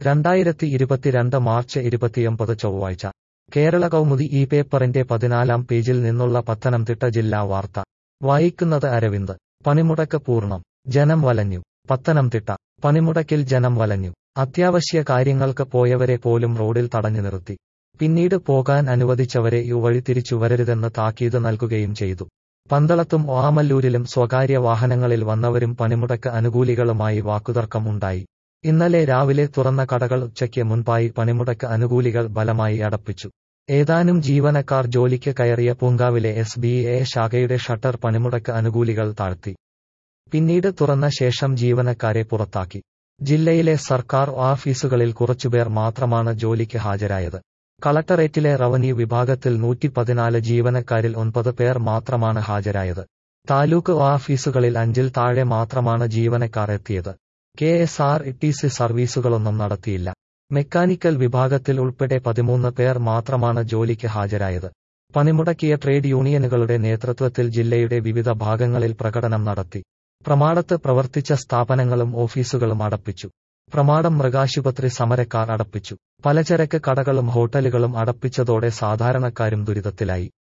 രണ്ടായിരത്തി ഇരുപത്തിരണ്ട് മാർച്ച് ഇരുപത്തിയൊമ്പത് ചൊവ്വാഴ്ച കേരള കൗമുദി ഈ പേപ്പറിന്റെ പതിനാലാം പേജിൽ നിന്നുള്ള പത്തനംതിട്ട ജില്ലാ വാർത്ത വായിക്കുന്നത് അരവിന്ദ് പണിമുടക്ക് പൂർണ്ണം ജനം വലഞ്ഞു പത്തനംതിട്ട പണിമുടക്കിൽ ജനം വലഞ്ഞു അത്യാവശ്യ കാര്യങ്ങൾക്ക് പോയവരെ പോലും റോഡിൽ തടഞ്ഞു നിർത്തി പിന്നീട് പോകാൻ അനുവദിച്ചവരെ ഇവഴി തിരിച്ചു വരരുതെന്ന് താക്കീത് നൽകുകയും ചെയ്തു പന്തളത്തും ഓമല്ലൂരിലും സ്വകാര്യ വാഹനങ്ങളിൽ വന്നവരും പണിമുടക്ക് അനുകൂലികളുമായി വാക്കുതർക്കം ഉണ്ടായി ഇന്നലെ രാവിലെ തുറന്ന കടകൾ ഉച്ചയ്ക്ക് മുൻപായി പണിമുടക്ക് അനുകൂലികൾ ബലമായി അടപ്പിച്ചു ഏതാനും ജീവനക്കാർ ജോലിക്ക് കയറിയ പൂങ്കാവിലെ എസ് ബി എ ശാഖയുടെ ഷട്ടർ പണിമുടക്ക് അനുകൂലികൾ താഴ്ത്തി പിന്നീട് തുറന്ന ശേഷം ജീവനക്കാരെ പുറത്താക്കി ജില്ലയിലെ സർക്കാർ ഓഫീസുകളിൽ കുറച്ചുപേർ മാത്രമാണ് ജോലിക്ക് ഹാജരായത് കളക്ടറേറ്റിലെ റവന്യൂ വിഭാഗത്തിൽ നൂറ്റി പതിനാല് ജീവനക്കാരിൽ ഒൻപത് പേർ മാത്രമാണ് ഹാജരായത് താലൂക്ക് ഓഫീസുകളിൽ അഞ്ചിൽ താഴെ മാത്രമാണ് ജീവനക്കാർ എത്തിയത് K S R T C സർവീസുകളൊന്നും നടത്തിയില്ല മെക്കാനിക്കൽ വിഭാഗത്തിൽ ഉൾപ്പെടെ പതിമൂന്ന് പേർ മാത്രമാണ് ജോലിക്ക് ഹാജരായത് പണിമുടക്കിയ ട്രേഡ് യൂണിയനുകളുടെ നേതൃത്വത്തിൽ ജില്ലയുടെ വിവിധ ഭാഗങ്ങളിൽ പ്രകടനം നടത്തി പ്രമാടത്ത് പ്രവർത്തിച്ച സ്ഥാപനങ്ങളും ഓഫീസുകളും അടപ്പിച്ചു പ്രമാടം മൃഗാശുപത്രി സമരക്കാർ അടപ്പിച്ചു പലചരക്ക് കടകളും ഹോട്ടലുകളും അടപ്പിച്ചതോടെ സാധാരണക്കാരും ദുരിതത്തിലായി